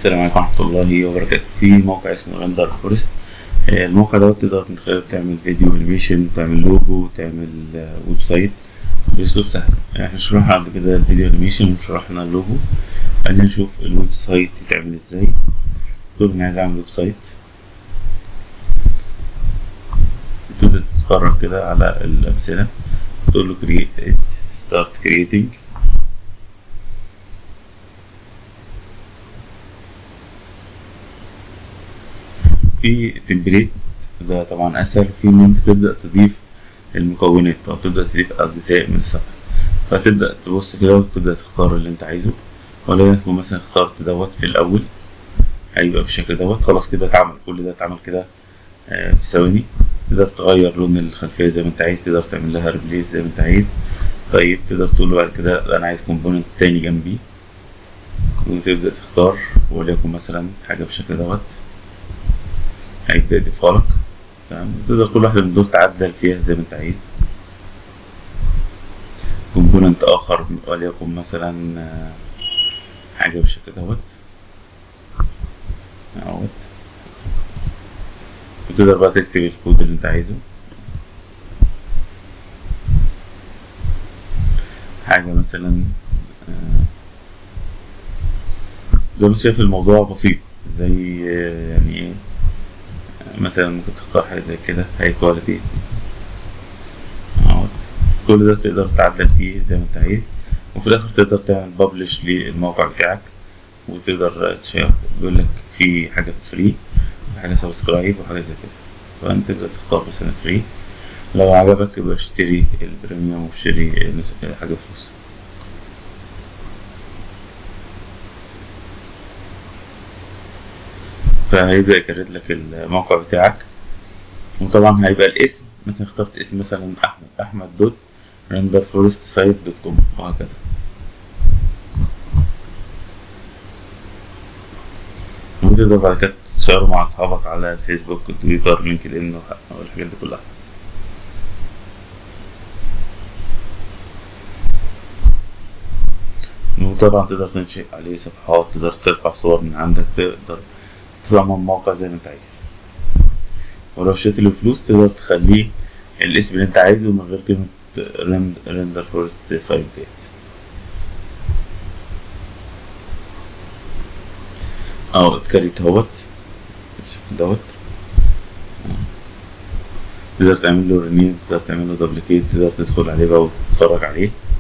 السلام عليكم ورحمة الله وبركاته في موقع اسمه رندر فورست الموقع دوت تقدر من خلاله تعمل فيديو انيميشن تعمل لوجو تعمل آه، ويب سايت بأسلوب سهل احنا شرحنا قبل كده الفيديو انيميشن وشرحنا اللوجو خلينا نشوف الويب سايت يتعمل ازاي تقول انا عايز اعمل ويب سايت تبدأ تتفرج كده على الأمثلة تقول له create start creating في تمبليت ده طبعا اسهل في ان انت تبدا تضيف المكونات او تبدا تضيف اجزاء من الصفحه فتبدا تبص كده وتبدا تختار اللي انت عايزه وليكن مثلا اخترت دوت في الاول هيبقى بالشكل دوت خلاص كده اتعمل كل ده اتعمل كده آه، في ثواني تقدر تغير لون الخلفيه زي ما انت عايز تقدر تعمل لها ريبليس زي ما انت عايز طيب تقدر تقول له بعد كده لا انا عايز كومبوننت تاني جنبي وتبدا تختار وليكن مثلا حاجه بالشكل دوت هيبدأ يضيفها لك تمام تقدر كل واحدة من دول تعدل فيها زي ما انت عايز كومبوننت آخر وليكن مثلا آه، حاجة بالشكل دوت اهوت وتقدر بقى تكتب الكود اللي انت عايزه حاجة مثلا آه، زي ما انت شايف الموضوع بسيط زي آه، يعني ايه مثلا ممكن تختار حاجة زي كده هاي كواليتي اهوت كل ده تقدر تعدل فيه زي ما انت عايز وفي الاخر تقدر تعمل ببلش للموقع بتاعك وتقدر تشير بيقول لك في حاجة فري وفي حاجة سبسكرايب وحاجة زي كده فانت تقدر تختار مثلا فري لو عجبك يبقى اشتري البريميوم واشتري حاجة بفلوس فهيبدأ يكرر لك الموقع بتاعك وطبعا هيبقى الاسم مثلا اخترت اسم مثلا احمد احمد دوت رندر فورست سايت دوت كوم وهكذا وتقدر بعد كده تشيره مع اصحابك على الفيسبوك تويتر لينكد ان والحاجات دي كلها وطبعا تقدر تنشئ عليه صفحات تقدر ترفع صور من عندك تقدر تصمم موقع زي ما انت عايز ولو اشتريت له فلوس تقدر تخليه الاسم اللي انت عايزه من غير كلمة رندر فورست سايت ديت اهو اتكريت اهوت بالشكل دوت تقدر تعمل له رينيم تقدر تعمل له دبليكيت تقدر تدخل عليه بقى وتتفرج عليه